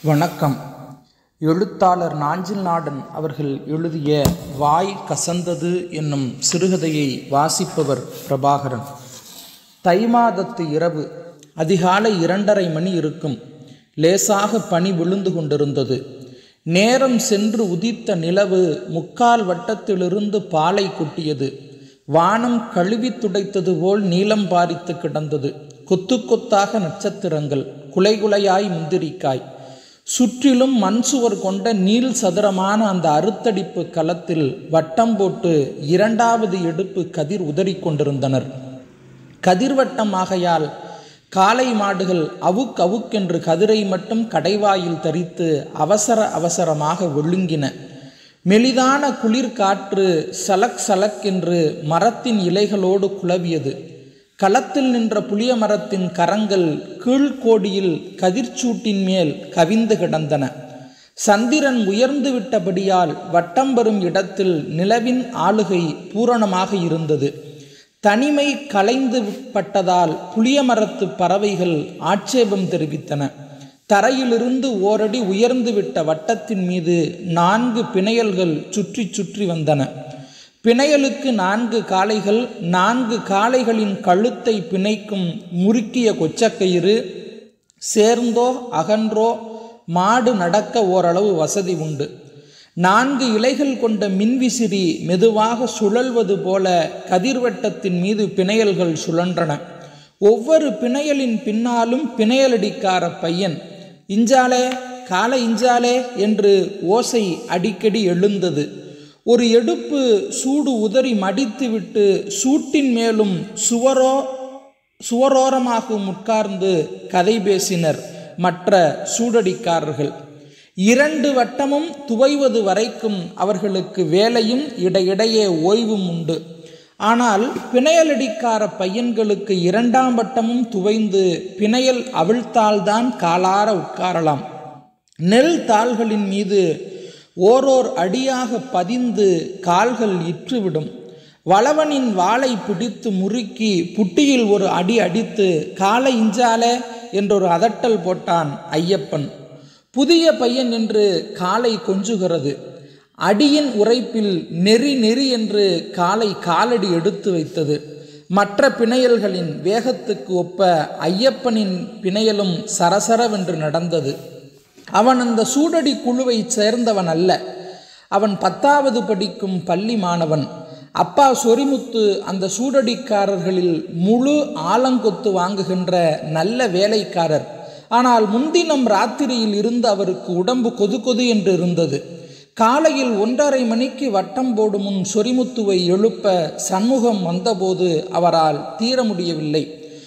வணக்கம் எழுத்தாளர் நாஞ்சில் நாடன் அவர்கள் எழுதிய வாய் கசந்தது என்னும் சிறுகதையை வாசிப்பவர் பிரபாகரன் தை மாதத்து இரவு அதிகாலை இரண்டரை மணி இருக்கும் லேசாக பனி விழுந்து கொண்டிருந்தது நேரம் சென்று உதித்த நிலவு முக்கால் வட்டத்திலிருந்து பாலை கொட்டியது வானம் கழுவி துடைத்தது போல் நீலம் பாரித்து கிடந்தது கொத்து கொத்தாக நட்சத்திரங்கள் குலைகுலையாய் முந்திரிக்காய் சுற்றிலும் மண் சுவர் கொண்ட நீள் சதுரமான அந்த அறுத்தடிப்பு களத்தில் வட்டம் போட்டு இரண்டாவது எடுப்பு கதிர் உதறிக் கொண்டிருந்தனர் கதிர்வட்டம் ஆகையால் காளை மாடுகள் அவுக் அவுக்கென்று கதிரை மட்டும் கடைவாயில் தரித்து அவசர அவசரமாக ஒழுங்கின மெலிதான குளிர் காற்று சலக் சலக் என்று மரத்தின் இலைகளோடு குழவியது களத்தில் நின்ற புளிய மரத்தின் கரங்கள் கீழ்கோடியில் கதிர்ச்சூட்டின் மேல் கவிந்து கிடந்தன சந்திரன் உயர்ந்து விட்டபடியால் வட்டம் பெறும் இடத்தில் நிலவின் ஆளுகை பூரணமாக இருந்தது தனிமை கலைந்து பட்டதால் புளிய மரத்து பறவைகள் ஆட்சேபம் தெரிவித்தன தரையிலிருந்து ஓரடி உயர்ந்து விட்ட வட்டத்தின் மீது நான்கு பிணையல்கள் சுற்றி சுற்றி வந்தன பிணையலுக்கு நான்கு காளைகள் நான்கு காளைகளின் கழுத்தை பிணைக்கும் முறுக்கிய கொச்சக்கயிறு சேர்ந்தோ அகன்றோ மாடு நடக்க ஓரளவு வசதி உண்டு நான்கு இலைகள் கொண்ட மின்விசிறி மெதுவாக சுழல்வது போல கதிர்வட்டத்தின் மீது பிணையல்கள் சுழன்றன ஒவ்வொரு பிணையலின் பின்னாலும் பிணையலடிக்கார பையன் இஞ்சாலே காலை இஞ்சாலே என்று ஓசை அடிக்கடி எழுந்தது ஒரு எடுப்பு சூடு உதறி மடித்துவிட்டு சூட்டின் மேலும் சுவரோ சுவரோரமாகவும் உட்கார்ந்து கதை பேசினர் மற்ற சூடடிக்காரர்கள் இரண்டு வட்டமும் துவைவது வரைக்கும் அவர்களுக்கு வேலையும் இடையிடையே ஓய்வும் உண்டு ஆனால் பிணையலடிக்கார பையன்களுக்கு இரண்டாம் வட்டமும் துவைந்து பிணையல் அவிழ்த்தால்தான் காலார உட்காரலாம் நெல் தாள்களின் மீது ஓரோர் அடியாக பதிந்து கால்கள் இற்றுவிடும் வளவனின் வாளை பிடித்து முறுக்கி புட்டியில் ஒரு அடி அடித்து காலை இஞ்சாலே என்றொரு அதட்டல் போட்டான் ஐயப்பன் புதிய பையன் என்று காலை கொஞ்சுகிறது அடியின் உரைப்பில் நெறி நெறி என்று காலை காலடி எடுத்து வைத்தது மற்ற பிணையல்களின் வேகத்துக்கு ஒப்ப ஐயப்பனின் பிணையலும் சரசரவென்று நடந்தது அவன் அந்த சூடடி குழுவை சேர்ந்தவன் அல்ல அவன் பத்தாவது படிக்கும் பள்ளி மாணவன் அப்பா சொரிமுத்து அந்த சூடடிக்காரர்களில் முழு ஆலங்கொத்து வாங்குகின்ற நல்ல வேலைக்காரர் ஆனால் முன்தினம் ராத்திரியில் இருந்து அவருக்கு உடம்பு கொது கொது என்று இருந்தது காலையில் ஒன்றரை மணிக்கு வட்டம் போடும் முன் சொரிமுத்துவை எழுப்ப சண்முகம் வந்தபோது அவரால் தீர முடியவில்லை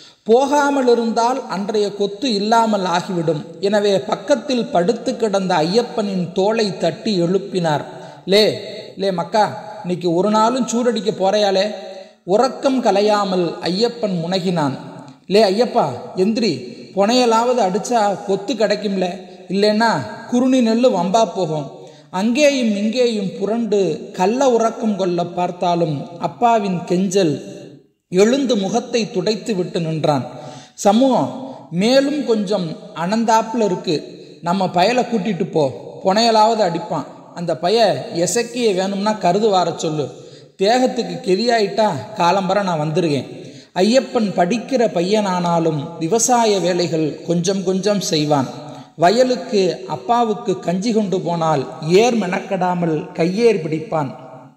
போகாமல் இருந்தால் அன்றைய கொத்து இல்லாமல் ஆகிவிடும் எனவே பக்கத்தில் படுத்து கிடந்த ஐயப்பனின் தோலை தட்டி எழுப்பினார் லே லே மக்கா இன்னைக்கு ஒரு நாளும் சூடடிக்க போறையாலே உறக்கம் கலையாமல் ஐயப்பன் முனகினான் லே ஐயப்பா எந்திரி புனையலாவது அடிச்சா கொத்து கிடைக்கும்ல இல்லைன்னா குருணி நெல் வம்பா போகும் அங்கேயும் இங்கேயும் புரண்டு கள்ள உறக்கம் கொள்ள பார்த்தாலும் அப்பாவின் கெஞ்சல் எழுந்து முகத்தை துடைத்து விட்டு நின்றான் சமூகம் மேலும் கொஞ்சம் அனந்தாப்பில் இருக்கு நம்ம பயலை கூட்டிட்டு போ புனையலாவது அடிப்பான் அந்த பைய எசக்கிய வேணும்னா கருது வார சொல்லு தேகத்துக்கு கெதியாயிட்டா காலம்பர நான் வந்துருக்கேன் ஐயப்பன் படிக்கிற பையனானாலும் விவசாய வேலைகள் கொஞ்சம் கொஞ்சம் செய்வான் வயலுக்கு அப்பாவுக்கு கஞ்சி கொண்டு போனால் ஏர் மெனக்கடாமல் கையேர் பிடிப்பான்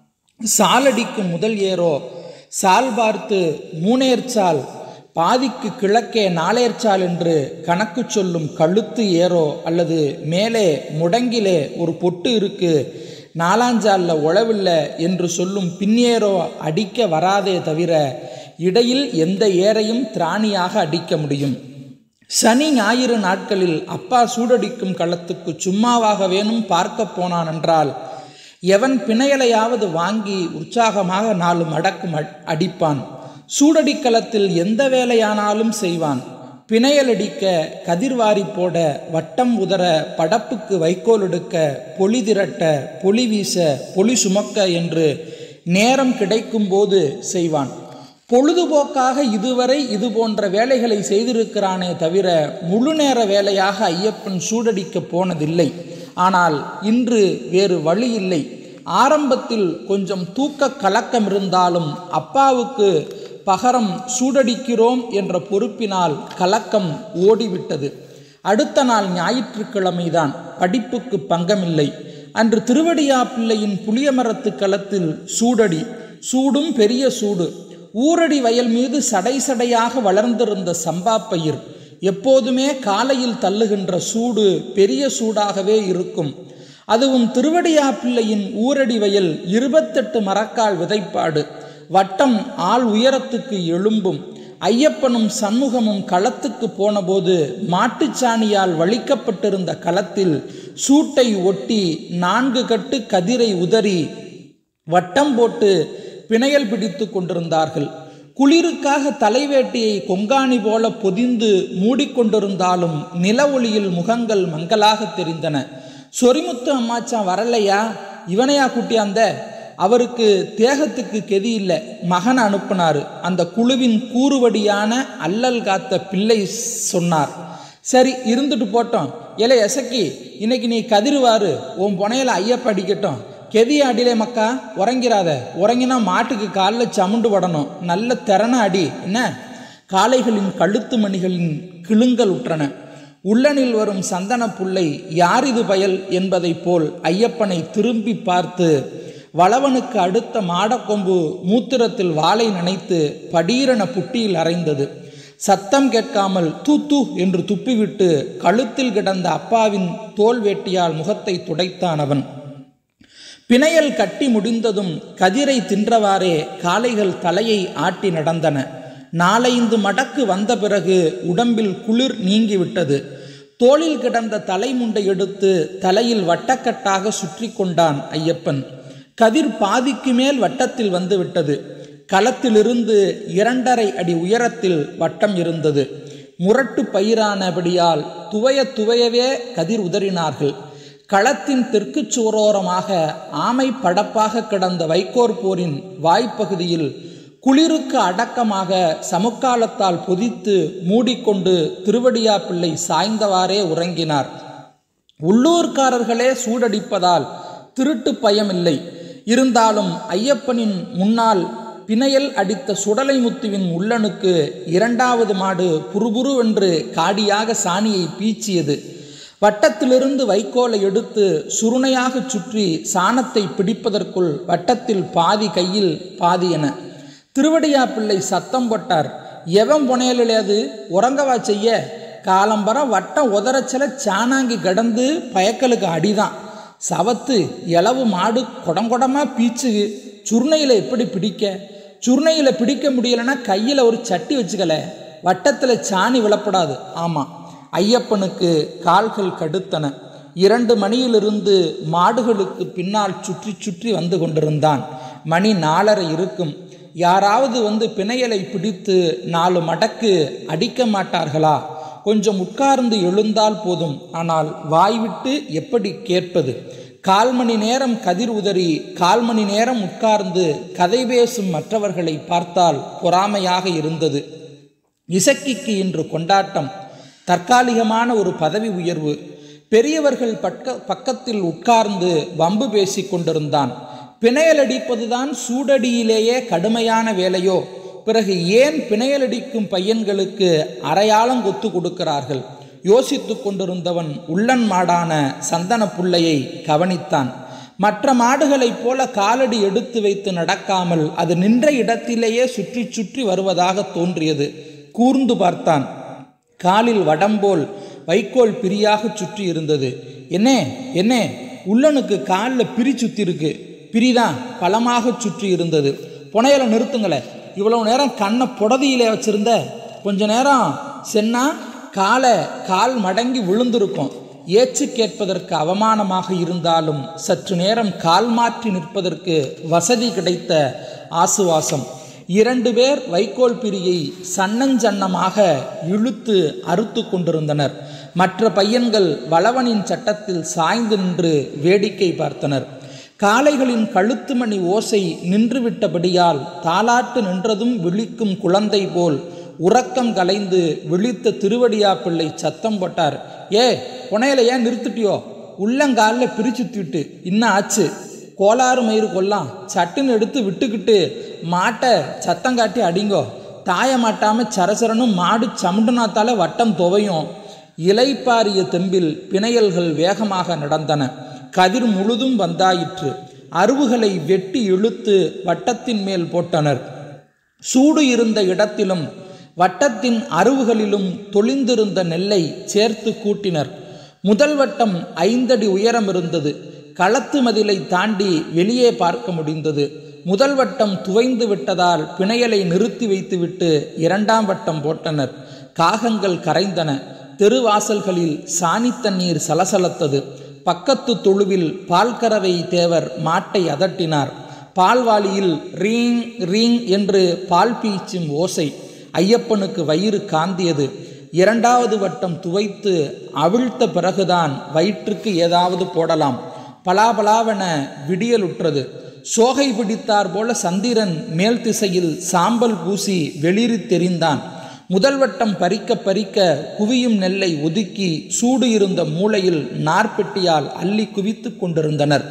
சாலடிக்கும் முதல் ஏரோ சால் பார்த்து மூணேர்ச்சால் பாதிக்கு கிழக்கே நாளேர்ச்சால் என்று கணக்கு சொல்லும் கழுத்து ஏரோ அல்லது மேலே முடங்கிலே ஒரு பொட்டு இருக்கு நாலாஞ்சாலில் உழவில்ல என்று சொல்லும் பின்னேரோ அடிக்க வராதே தவிர இடையில் எந்த ஏரையும் திராணியாக அடிக்க முடியும் சனி ஞாயிறு நாட்களில் அப்பா சூடடிக்கும் களத்துக்கு சும்மாவாக வேணும் பார்க்க போனான் என்றால் எவன் பிணையலையாவது வாங்கி உற்சாகமாக நாலு மடக்கும் அடிப்பான் சூடடிக்களத்தில் எந்த வேலையானாலும் செய்வான் பிணையலடிக்க கதிர்வாரி போட வட்டம் உதற படப்புக்கு வைக்கோல் எடுக்க பொலி திரட்ட பொலி வீச பொலி சுமக்க என்று நேரம் கிடைக்கும் போது செய்வான் பொழுதுபோக்காக இதுவரை இது போன்ற வேலைகளை செய்திருக்கிறானே தவிர முழு நேர வேலையாக ஐயப்பன் சூடடிக்க போனதில்லை ஆனால் இன்று வேறு வழி இல்லை ஆரம்பத்தில் கொஞ்சம் தூக்க கலக்கம் இருந்தாலும் அப்பாவுக்கு பகரம் சூடடிக்கிறோம் என்ற பொறுப்பினால் கலக்கம் ஓடிவிட்டது அடுத்த நாள் ஞாயிற்றுக்கிழமைதான் படிப்புக்கு பங்கமில்லை அன்று திருவடியா பிள்ளையின் புளியமரத்து களத்தில் சூடடி சூடும் பெரிய சூடு ஊரடி வயல் மீது சடை சடையாக வளர்ந்திருந்த சம்பா பயிர் எப்போதுமே காலையில் தள்ளுகின்ற சூடு பெரிய சூடாகவே இருக்கும் அதுவும் திருவடியா பிள்ளையின் ஊரடி வயல் இருபத்தெட்டு மரக்கால் விதைப்பாடு வட்டம் ஆள் உயரத்துக்கு எழும்பும் ஐயப்பனும் சண்முகமும் களத்துக்கு போனபோது மாட்டுச்சாணியால் வலிக்கப்பட்டிருந்த களத்தில் சூட்டை ஒட்டி நான்கு கட்டு கதிரை உதறி வட்டம் போட்டு பிணையல் பிடித்து கொண்டிருந்தார்கள் குளிருக்காக தலைவேட்டியை கொங்காணி போல பொதிந்து மூடிக்கொண்டிருந்தாலும் நில ஒளியில் முகங்கள் மங்களாக தெரிந்தன சொரிமுத்து அம்மாச்சான் வரலையா இவனையா குட்டியாந்த அவருக்கு தேகத்துக்கு கெதி இல்லை மகன் அனுப்புனாரு அந்த குழுவின் கூறுவடியான அல்லல் காத்த பிள்ளை சொன்னார் சரி இருந்துட்டு போட்டோம் ஏலே எசக்கி இன்னைக்கு நீ கதிருவாரு உன் புனையில ஐயப்ப அடிக்கட்டும் கெதி அடிலே மக்கா உறங்கிறாத உறங்கினா மாட்டுக்கு காலில் சமுண்டு படணும் நல்ல திறன அடி என்ன காளைகளின் கழுத்து மணிகளின் கிளுங்கல் உற்றன உள்ளனில் வரும் சந்தன புல்லை யார் இது பயல் என்பதைப் போல் ஐயப்பனை திரும்பி பார்த்து வளவனுக்கு அடுத்த மாடக்கொம்பு மூத்திரத்தில் வாளை நனைத்து படீரென புட்டியில் அரைந்தது சத்தம் கேட்காமல் தூ தூ என்று துப்பிவிட்டு கழுத்தில் கிடந்த அப்பாவின் தோல் வேட்டியால் முகத்தை துடைத்தான் அவன் பிணையல் கட்டி முடிந்ததும் கதிரை தின்றவாறே காளைகள் தலையை ஆட்டி நடந்தன நாலைந்து மடக்கு வந்த பிறகு உடம்பில் குளிர் நீங்கிவிட்டது தோளில் கிடந்த தலைமுண்டை எடுத்து தலையில் வட்டக்கட்டாக சுற்றி கொண்டான் ஐயப்பன் கதிர் பாதிக்கு மேல் வட்டத்தில் வந்து விட்டது களத்திலிருந்து இரண்டரை அடி உயரத்தில் வட்டம் இருந்தது முரட்டு பயிரானபடியால் துவைய துவையவே கதிர் உதறினார்கள் களத்தின் தெற்கு சுவரோரமாக ஆமை படப்பாக கிடந்த வைக்கோர் போரின் வாய்ப்பகுதியில் குளிருக்கு அடக்கமாக சமுக்காலத்தால் பொதித்து மூடிக்கொண்டு திருவடியா பிள்ளை சாய்ந்தவாறே உறங்கினார் உள்ளூர்காரர்களே சூடடிப்பதால் திருட்டு பயமில்லை இருந்தாலும் ஐயப்பனின் முன்னால் பிணையல் அடித்த சுடலை முத்துவின் உள்ளனுக்கு இரண்டாவது மாடு புறுபுருவென்று காடியாக சாணியை பீச்சியது வட்டத்திலிருந்து வைக்கோலை எடுத்து சுருணையாக சுற்றி சாணத்தை பிடிப்பதற்குள் வட்டத்தில் பாதி கையில் பாதி என திருவடியா பிள்ளை சத்தம் போட்டார் எவன் புனையலே அது உறங்கவா செய்ய காலம்பரம் வட்டம் உதறச்சல சாணாங்கி கடந்து பயக்கலுக்கு அடிதான் சவத்து இளவு மாடு குடங்குடமாக பீச்சு சுருணையில் எப்படி பிடிக்க சுருணையில் பிடிக்க முடியலன்னா கையில் ஒரு சட்டி வச்சுக்கல வட்டத்தில் சாணி விழப்படாது ஆமாம் ஐயப்பனுக்கு கால்கள் கடுத்தன இரண்டு மணியிலிருந்து மாடுகளுக்கு பின்னால் சுற்றி சுற்றி வந்து கொண்டிருந்தான் மணி நாலரை இருக்கும் யாராவது வந்து பிணையலை பிடித்து நாலு மடக்கு அடிக்க மாட்டார்களா கொஞ்சம் உட்கார்ந்து எழுந்தால் போதும் ஆனால் வாய்விட்டு எப்படி கேட்பது கால் மணி நேரம் கதிர் உதறி கால் மணி நேரம் உட்கார்ந்து கதை பேசும் மற்றவர்களை பார்த்தால் பொறாமையாக இருந்தது இசக்கிக்கு இன்று கொண்டாட்டம் தற்காலிகமான ஒரு பதவி உயர்வு பெரியவர்கள் பக்க பக்கத்தில் உட்கார்ந்து வம்பு பேசி கொண்டிருந்தான் பிணையலடிப்பதுதான் சூடடியிலேயே கடுமையான வேலையோ பிறகு ஏன் பிணையலடிக்கும் பையன்களுக்கு அரையாளம் கொத்து கொடுக்கிறார்கள் யோசித்து கொண்டிருந்தவன் உள்ளன் மாடான சந்தன புள்ளையை கவனித்தான் மற்ற மாடுகளைப் போல காலடி எடுத்து வைத்து நடக்காமல் அது நின்ற இடத்திலேயே சுற்றி சுற்றி வருவதாக தோன்றியது கூர்ந்து பார்த்தான் காலில் வடம்போல் வைக்கோல் பிரியாக சுற்றி இருந்தது என்னே என்னே உள்ளனுக்கு காலில் பிரி சுத்தி இருக்கு பிரிதான் பலமாக சுற்றி இருந்தது புனையலை நிறுத்துங்களே இவ்வளவு நேரம் கண்ணை புடதியிலே வச்சிருந்த கொஞ்ச நேரம் சென்னா காலை கால் மடங்கி விழுந்திருக்கும் ஏச்சு கேட்பதற்கு அவமானமாக இருந்தாலும் சற்று நேரம் கால் மாற்றி நிற்பதற்கு வசதி கிடைத்த ஆசுவாசம் இரண்டு பேர் வைக்கோல் பிரியை சன்னஞ்சன்னமாக இழுத்து அறுத்து கொண்டிருந்தனர் மற்ற பையன்கள் வளவனின் சட்டத்தில் சாய்ந்து நின்று வேடிக்கை பார்த்தனர் காளைகளின் கழுத்து மணி ஓசை நின்றுவிட்டபடியால் தாலாட்டு நின்றதும் விழிக்கும் குழந்தை போல் உறக்கம் கலைந்து விழித்த திருவடியா பிள்ளை சத்தம் போட்டார் ஏ புனையில ஏன் நிறுத்திட்டியோ உள்ளங்காலில் பிரிச்சு தூட்டு இன்னும் ஆச்சு கோளாறு மயிறு கொல்லாம் சட்டுன்னு எடுத்து விட்டுக்கிட்டு மாட்டை சத்தம் காட்டி அடிங்கோ தாய மாட்டாம சரசரனும் மாடு சமுண்டனாத்தால வட்டம் துவையும் இலைப்பாரிய தெம்பில் பிணையல்கள் வேகமாக நடந்தன கதிர் முழுதும் வந்தாயிற்று அருவுகளை வெட்டி இழுத்து வட்டத்தின் மேல் போட்டனர் சூடு இருந்த இடத்திலும் வட்டத்தின் அருவுகளிலும் தொளிந்திருந்த நெல்லை சேர்த்து கூட்டினர் முதல் வட்டம் ஐந்தடி உயரம் இருந்தது களத்து மதிலை தாண்டி வெளியே பார்க்க முடிந்தது முதல் வட்டம் துவைந்து விட்டதால் பிணையலை நிறுத்தி வைத்துவிட்டு இரண்டாம் வட்டம் போட்டனர் காகங்கள் கரைந்தன தெருவாசல்களில் சாணி தண்ணீர் சலசலத்தது பக்கத்து தொழுவில் பால்கறவை தேவர் மாட்டை அதட்டினார் பால்வாளியில் ரீங் ரீங் என்று பால் பீச்சும் ஓசை ஐயப்பனுக்கு வயிறு காந்தியது இரண்டாவது வட்டம் துவைத்து அவிழ்த்த பிறகுதான் வயிற்றுக்கு ஏதாவது போடலாம் பலாபலாவென விடியலுற்றது சோகை பிடித்தார் போல சந்திரன் மேல் திசையில் சாம்பல் பூசி வெளிரி தெரிந்தான் முதல் வட்டம் பறிக்க பறிக்க குவியும் நெல்லை ஒதுக்கி சூடு இருந்த மூளையில் நார்பெட்டியால் அள்ளி குவித்து கொண்டிருந்தனர்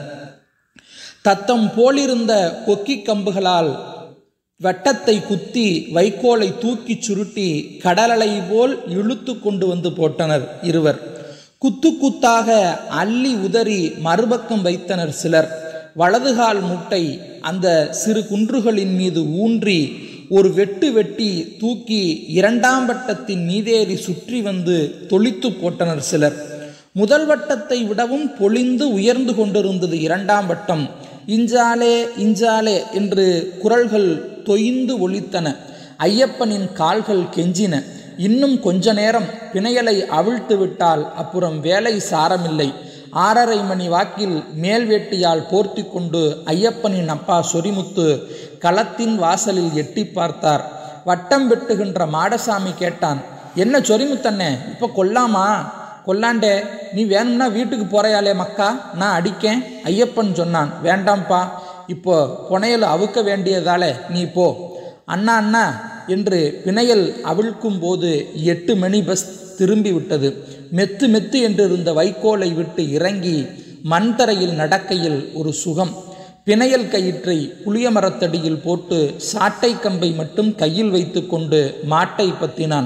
தத்தம் போலிருந்த கொக்கி கம்புகளால் வட்டத்தை குத்தி வைக்கோலை தூக்கிச் சுருட்டி கடலலை போல் இழுத்து கொண்டு வந்து போட்டனர் இருவர் குத்து குத்தாக அள்ளி உதறி மறுபக்கம் வைத்தனர் சிலர் வலதுகால் முட்டை அந்த சிறு குன்றுகளின் மீது ஊன்றி ஒரு வெட்டு வெட்டி தூக்கி இரண்டாம் வட்டத்தின் மீதேறி சுற்றி வந்து தொளித்து போட்டனர் சிலர் முதல் வட்டத்தை விடவும் பொழிந்து உயர்ந்து கொண்டிருந்தது இரண்டாம் வட்டம் இஞ்சாலே இஞ்சாலே என்று குரல்கள் தொய்ந்து ஒலித்தன ஐயப்பனின் கால்கள் கெஞ்சின இன்னும் கொஞ்ச நேரம் பிணையலை அவிழ்த்து விட்டால் அப்புறம் வேலை சாரமில்லை ஆறரை மணி வாக்கில் மேல் வேட்டியால் போர்த்தி கொண்டு ஐயப்பனின் அப்பா சொரிமுத்து களத்தின் வாசலில் எட்டி பார்த்தார் வட்டம் வெட்டுகின்ற மாடசாமி கேட்டான் என்ன சொரிமுத்தண்ணே இப்போ கொல்லாமா கொல்லாண்டே நீ வேணும்னா வீட்டுக்கு போறையாலே மக்கா நான் அடிக்கேன் ஐயப்பன் சொன்னான் வேண்டாம்ப்பா இப்போ புனையல் அவுக்க வேண்டியதாலே நீ போ அண்ணா அண்ணா என்று பிணையல் அவிழ்க்கும் போது எட்டு மணி பஸ் திரும்பி விட்டது மெத்து மெத்து என்றிருந்த வைக்கோலை விட்டு இறங்கி மண் தரையில் நடக்கையில் ஒரு சுகம் பிணையல் கயிற்றை புளிய மரத்தடியில் போட்டு சாட்டை கம்பை மட்டும் கையில் வைத்துக்கொண்டு மாட்டை பத்தினான்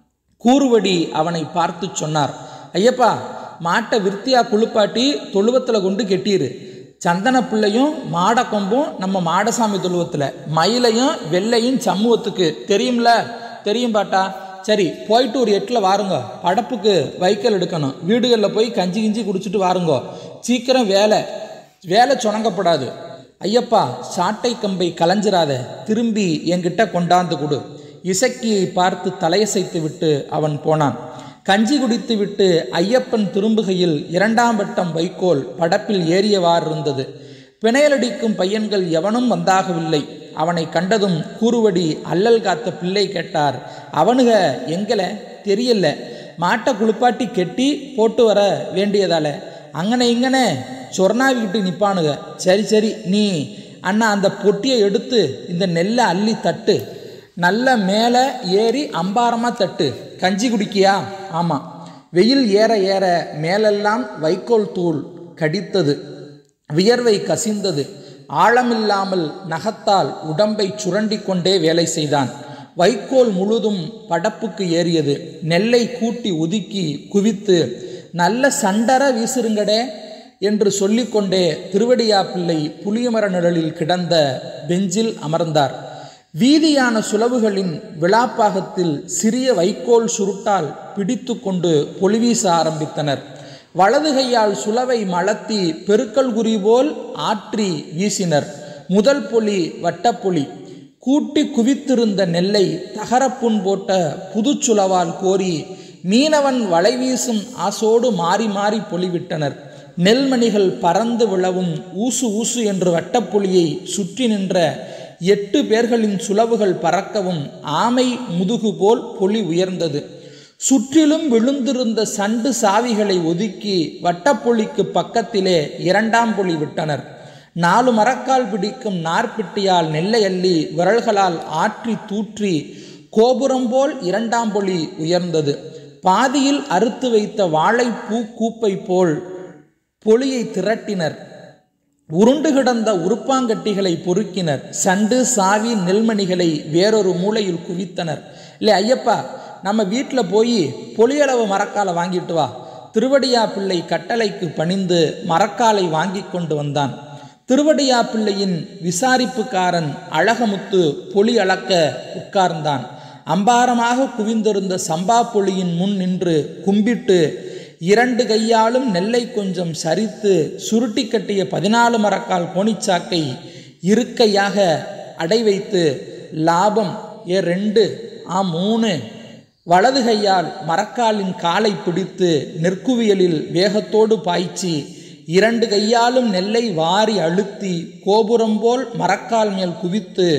கூறுவடி அவனை பார்த்து சொன்னார் ஐயப்பா மாட்டை விருத்தியா குளிப்பாட்டி தொழுவத்தில் கொண்டு கெட்டிரு சந்தன பிள்ளையும் மாடக்கொம்பும் நம்ம மாடசாமி தொழுவத்தில் மயிலையும் வெள்ளையும் சமூகத்துக்கு தெரியும்ல தெரியும் பாட்டா சரி போயிட்டு ஒரு எட்டில் வாருங்க படப்புக்கு வைக்கல் எடுக்கணும் வீடுகளில் போய் கஞ்சி கிஞ்சி குடிச்சிட்டு வாருங்க சீக்கிரம் வேலை வேலை சுணங்கப்படாது ஐயப்பா சாட்டை கம்பை கலைஞ்சிராத திரும்பி என்கிட்ட கொண்டாந்து கொடு இசக்கியை பார்த்து தலையசைத்து விட்டு அவன் போனான் கஞ்சி குடித்து விட்டு ஐயப்பன் திரும்புகையில் இரண்டாம் வட்டம் வைக்கோல் படப்பில் ஏறியவாறு இருந்தது பிணையலடிக்கும் பையன்கள் எவனும் வந்தாகவில்லை அவனை கண்டதும் கூறுவடி அல்லல் காத்த பிள்ளை கேட்டார் அவனுக எங்கல தெரியல மாட்டை குளிப்பாட்டி கெட்டி போட்டு வர வேண்டியதால அங்கனே இங்கனே சொர்ணாவிக்கிட்டு நிப்பானுக சரி சரி நீ அண்ணா அந்த பொட்டியை எடுத்து இந்த நெல்லை அள்ளி தட்டு நல்ல மேலே ஏறி அம்பாரமாக தட்டு கஞ்சி குடிக்கியா ஆமாம் வெயில் ஏற ஏற மேலெல்லாம் வைக்கோல் தூள் கடித்தது வியர்வை கசிந்தது ஆழமில்லாமல் நகத்தால் உடம்பை சுரண்டி கொண்டே வேலை செய்தான் வைக்கோல் முழுதும் படப்புக்கு ஏறியது நெல்லை கூட்டி ஒதுக்கி குவித்து நல்ல சண்டர வீசுருங்கடே என்று சொல்லிக்கொண்டே திருவடியா பிள்ளை புளியமர நிழலில் கிடந்த பெஞ்சில் அமர்ந்தார் வீதியான சுலவுகளின் விழாப்பாகத்தில் சிறிய வைக்கோல் சுருட்டால் பிடித்து கொண்டு பொலிவீச ஆரம்பித்தனர் வலது கையால் சுலவை மலத்தி பெருக்கல் குறி போல் ஆற்றி வீசினர் முதல் பொலி வட்டப்பொலி கூட்டி குவித்திருந்த நெல்லை தகரப்புண் போட்ட புதுச்சுலவால் கோரி மீனவன் வலை வீசும் ஆசோடு மாறி மாறி பொலிவிட்டனர் நெல்மணிகள் பறந்து விழவும் ஊசு ஊசு என்று வட்டப்புலியை சுற்றி நின்ற எட்டு பேர்களின் சுலவுகள் பறக்கவும் ஆமை முதுகு போல் பொலி உயர்ந்தது சுற்றிலும் விழுந்திருந்த சண்டு சாவிகளை ஒதுக்கி வட்டப்பொலிக்கு பக்கத்திலே இரண்டாம் பொலி விட்டனர் நாலு மரக்கால் பிடிக்கும் நார்பிட்டியால் நெல்லை அள்ளி விரல்களால் ஆற்றி தூற்றி கோபுரம் போல் இரண்டாம் பொலி உயர்ந்தது பாதியில் அறுத்து வைத்த வாழைப்பூ கூப்பை போல் பொலியை திரட்டினர் உருண்டு கிடந்த உருப்பாங்கட்டிகளை பொறுக்கினர் சண்டு சாவி நெல்மணிகளை வேறொரு மூலையில் குவித்தனர் இல்லை ஐயப்பா நம்ம வீட்டில் போய் பொலியளவு மரக்காலை வாங்கிட்டு வா திருவடியா பிள்ளை கட்டளைக்கு பணிந்து மரக்காலை வாங்கி கொண்டு வந்தான் திருவடியா பிள்ளையின் விசாரிப்புக்காரன் அழகமுத்து பொலி அளக்க உட்கார்ந்தான் அம்பாரமாக குவிந்திருந்த சம்பா பொலியின் முன் நின்று கும்பிட்டு இரண்டு கையாலும் நெல்லை கொஞ்சம் சரித்து சுருட்டி கட்டிய பதினாலு மரக்கால் கோணிச்சாக்கை இருக்கையாக அடை வைத்து லாபம் ஏ ரெண்டு ஆ மூணு வலது கையால் மரக்காலின் காலை பிடித்து நெற்குவியலில் வேகத்தோடு பாய்ச்சி இரண்டு கையாலும் நெல்லை வாரி அழுத்தி கோபுரம் போல் மரக்கால் மேல் குவித்து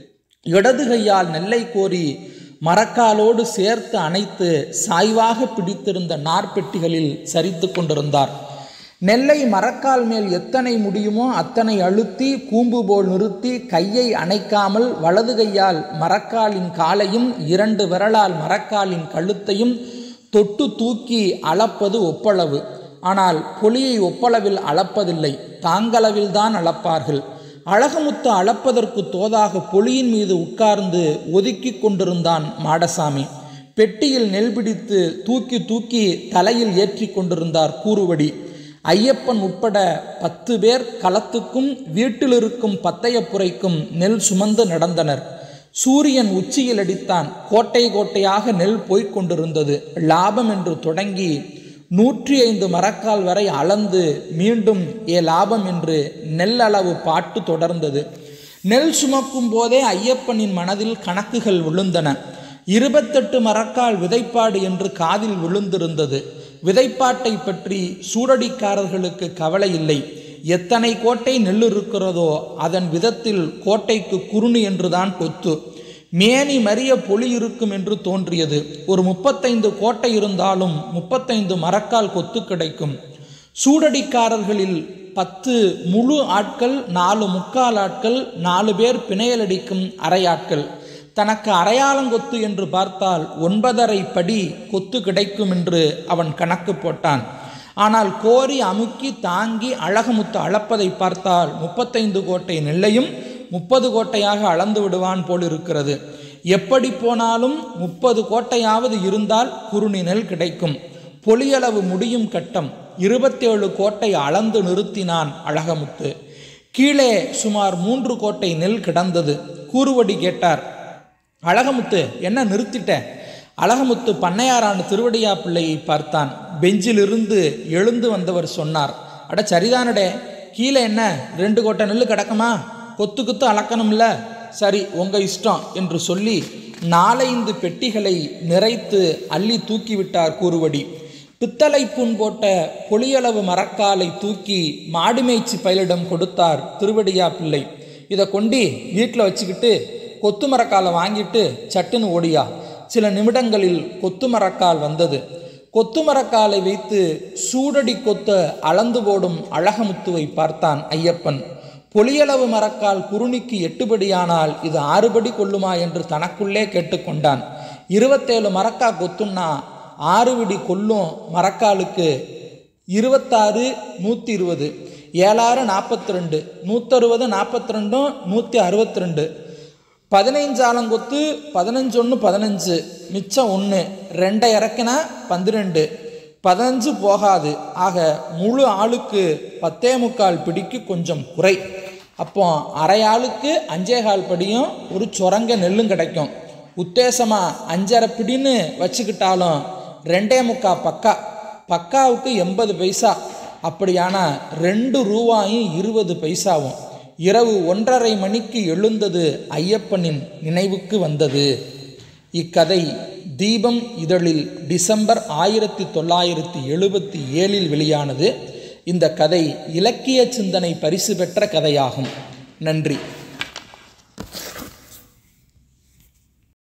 இடது கையால் நெல்லை கோரி மரக்காலோடு சேர்த்து அணைத்து சாய்வாக பிடித்திருந்த நார்பெட்டிகளில் சரித்து கொண்டிருந்தார் நெல்லை மரக்கால் மேல் எத்தனை முடியுமோ அத்தனை அழுத்தி கூம்பு போல் நிறுத்தி கையை அணைக்காமல் வலது கையால் மரக்காலின் காலையும் இரண்டு விரலால் மரக்காலின் கழுத்தையும் தொட்டு தூக்கி அளப்பது ஒப்பளவு ஆனால் பொலியை ஒப்பளவில் அளப்பதில்லை தாங்களவில்தான் அளப்பார்கள் அழகமுத்து அளப்பதற்கு தோதாக பொலியின் மீது உட்கார்ந்து ஒதுக்கி கொண்டிருந்தான் மாடசாமி பெட்டியில் நெல் பிடித்து தூக்கி தூக்கி தலையில் ஏற்றி கொண்டிருந்தார் கூறுவடி ஐயப்பன் உட்பட பத்து பேர் களத்துக்கும் வீட்டில் இருக்கும் பத்தயப்புரைக்கும் நெல் சுமந்து நடந்தனர் சூரியன் உச்சியில் அடித்தான் கோட்டை கோட்டையாக நெல் போய்க் கொண்டிருந்தது லாபம் என்று தொடங்கி நூற்றி ஐந்து மரக்கால் வரை அளந்து மீண்டும் ஏ லாபம் என்று நெல் அளவு பாட்டு தொடர்ந்தது நெல் சுமக்கும் போதே ஐயப்பனின் மனதில் கணக்குகள் விழுந்தன இருபத்தெட்டு மரக்கால் விதைப்பாடு என்று காதில் விழுந்திருந்தது விதைப்பாட்டை பற்றி சூடடிக்காரர்களுக்கு கவலை இல்லை எத்தனை கோட்டை நெல் இருக்கிறதோ அதன் விதத்தில் கோட்டைக்கு குறுணி என்றுதான் கொத்து மேனி மறிய பொலி இருக்கும் என்று தோன்றியது ஒரு முப்பத்தைந்து கோட்டை இருந்தாலும் முப்பத்தைந்து மரக்கால் கொத்து கிடைக்கும் சூடடிக்காரர்களில் பத்து முழு ஆட்கள் நாலு முக்கால் ஆட்கள் நாலு பேர் பிணையலடிக்கும் அரையாட்கள் தனக்கு அரையாளங்கொத்து என்று பார்த்தால் ஒன்பதரை படி கொத்து கிடைக்கும் என்று அவன் கணக்கு போட்டான் ஆனால் கோரி அமுக்கி தாங்கி அழகமுத்து அளப்பதை பார்த்தால் முப்பத்தைந்து கோட்டை நெல்லையும் முப்பது கோட்டையாக அளந்து விடுவான் போல் இருக்கிறது எப்படி போனாலும் முப்பது கோட்டையாவது இருந்தால் குறுநி நெல் கிடைக்கும் பொலியளவு முடியும் கட்டம் இருபத்தேழு கோட்டை அளந்து நிறுத்தினான் அழகமுத்து கீழே சுமார் மூன்று கோட்டை நெல் கிடந்தது கூறுவடி கேட்டார் அழகமுத்து என்ன நிறுத்திட்ட அழகமுத்து பண்ணையாரான திருவடியா பிள்ளையை பார்த்தான் பெஞ்சிலிருந்து எழுந்து வந்தவர் சொன்னார் அட சரிதானடே கீழே என்ன ரெண்டு கோட்டை நெல் கிடக்குமா கொத்து குத்து அளக்கணும்ல சரி உங்க இஷ்டம் என்று சொல்லி நாலைந்து பெட்டிகளை நிறைத்து அள்ளி தூக்கிவிட்டார் கூறுவடி பித்தளை புண் போட்ட பொலியளவு மரக்காலை தூக்கி மாடுமேய்ச்சி பயிலிடம் கொடுத்தார் திருவடியா பிள்ளை இதை கொண்டு வீட்டில் வச்சுக்கிட்டு கொத்து மரக்காலை வாங்கிட்டு சட்டுன்னு ஓடியா சில நிமிடங்களில் கொத்து மரக்கால் வந்தது கொத்து மரக்காலை வைத்து சூடடி கொத்த அளந்து போடும் அழகமுத்துவை பார்த்தான் ஐயப்பன் பொலியளவு மரக்கால் குறுணிக்கு எட்டுபடியானால் இது ஆறுபடி கொள்ளுமா என்று தனக்குள்ளே கேட்டுக்கொண்டான் இருபத்தேழு மரக்கா கொத்துன்னா ஆறு விடி கொல்லும் மரக்காலுக்கு இருபத்தாறு நூற்றி இருபது ஏழாறு நாற்பத்தி ரெண்டு நூற்றறுபது நாற்பத்தி ரெண்டும் நூற்றி அறுபத்தி ரெண்டு பதினைஞ்சாலங்கொத்து பதினஞ்சொன்று பதினஞ்சு மிச்சம் ஒன்று ரெண்டை இறக்கினா பன்னிரெண்டு பதினஞ்சு போகாது ஆக முழு ஆளுக்கு பத்தே முக்கால் பிடிக்கு கொஞ்சம் குறை அப்போ அரை ஆளுக்கு அஞ்சே கால் படியும் ஒரு சுரங்க நெல்லும் கிடைக்கும் உத்தேசமாக அஞ்சரை பிடின்னு வச்சுக்கிட்டாலும் ரெண்டே முக்கா பக்கா பக்காவுக்கு எண்பது பைசா அப்படியான ரெண்டு ரூபாயும் இருபது பைசாவும் இரவு ஒன்றரை மணிக்கு எழுந்தது ஐயப்பனின் நினைவுக்கு வந்தது இக்கதை தீபம் இதழில் டிசம்பர் ஆயிரத்தி தொள்ளாயிரத்தி எழுபத்தி ஏழில் வெளியானது இந்த கதை இலக்கிய சிந்தனை பரிசு பெற்ற கதையாகும் நன்றி